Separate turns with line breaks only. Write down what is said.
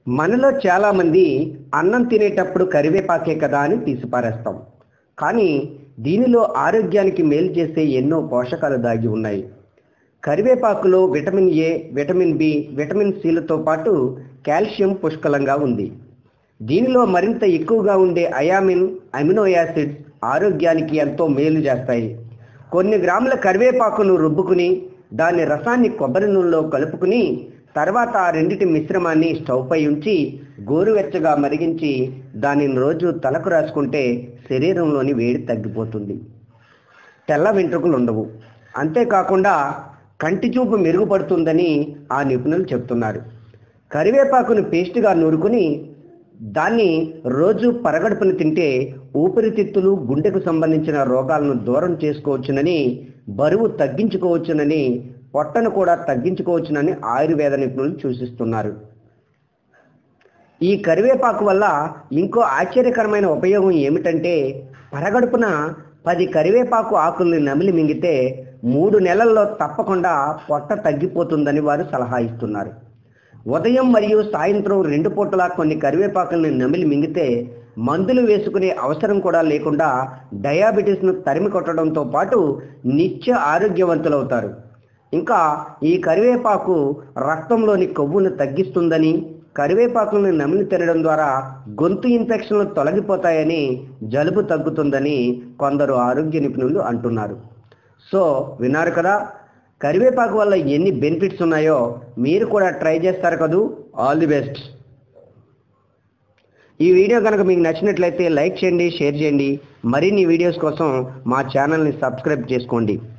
మనలో చాలామంది అన్నం తినేటప్పుడు కరివేపాకే కదా అని తీసిపారేస్తాం కానీ దీనిలో ఆరోగ్యానికి మేలు చేసే ఎన్నో పోషకాలు దాగి ఉన్నాయి కరివేపాకులో vitamin A vitamin B vitamin సిలతో పాటు కాల్షియం పుష్కలంగా ఉంది దీనిలో మరింత ఎక్కువగా ఉండే అయామిన్ అమినో యాసిడ్స్ ఆరోగ్యానికి ఎంతో మేలు చేస్తాయి కొన్ని గ్రాముల కరివేపాకును రుబ్బుకుని దాని రసాన్ని కొబ్బరి నూనెలో కలుపుకుని తర్వాత ఆ రెండిటి మిశ్రమాన్ని స్టవ్ పై ఉంచి గోరువెచ్చగా మరిగించి దానిని రోజు తలకు రాసుకుంటే శరీరంలోని వేడి తగ్గిపోతుంది తెల్ల వెంట్రుకలు ఉండవు అంతేకాకుండా కంటి చూపు మెరుగుపడుతుందని ఆ నిపుణులు చెప్తున్నారు కరివేపాకును పేస్ట్గా నూరుకుని దాన్ని రోజు పరగడుపున తింటే ఊపిరితిత్తులు గుండెకు సంబంధించిన రోగాలను దూరం చేసుకోవచ్చునని బరువు తగ్గించుకోవచ్చునని పొట్టను కూడా తగ్గించుకోవచ్చునని ఆయుర్వేద నిపుణులు సూచిస్తున్నారు ఈ కరివేపాకు వల్ల ఇంకో ఆశ్చర్యకరమైన ఉపయోగం ఏమిటంటే పరగడుపున పది కరివేపాకు ఆకుల్ని నమిలి మింగితే మూడు నెలల్లో తప్పకుండా పొట్ట తగ్గిపోతుందని వారు సలహా ఇస్తున్నారు ఉదయం మరియు సాయంత్రం రెండు పూటలా కొన్ని కరివేపాకుల్ని నమిలి మింగితే మందులు వేసుకునే అవసరం కూడా లేకుండా డయాబెటీస్ను తరిమి కొట్టడంతో పాటు నిత్య ఆరోగ్యవంతులవుతారు ఇంకా ఈ కరివేపాకు రక్తంలోని కొవ్వును తగ్గిస్తుందని కరివేపాకులను నమిలి తినడం ద్వారా గొంతు ఇన్ఫెక్షన్లు తొలగిపోతాయని జలుబు తగ్గుతుందని కొందరు ఆరోగ్య నిపుణులు అంటున్నారు సో విన్నారు కదా కరివేపాకు వల్ల ఎన్ని బెనిఫిట్స్ ఉన్నాయో మీరు కూడా ట్రై చేస్తారు కదూ ఆల్ ది బెస్ట్ ఈ వీడియో కనుక మీకు నచ్చినట్లయితే లైక్ చేయండి షేర్ చేయండి మరిన్ని వీడియోస్ కోసం మా ఛానల్ని సబ్స్క్రైబ్ చేసుకోండి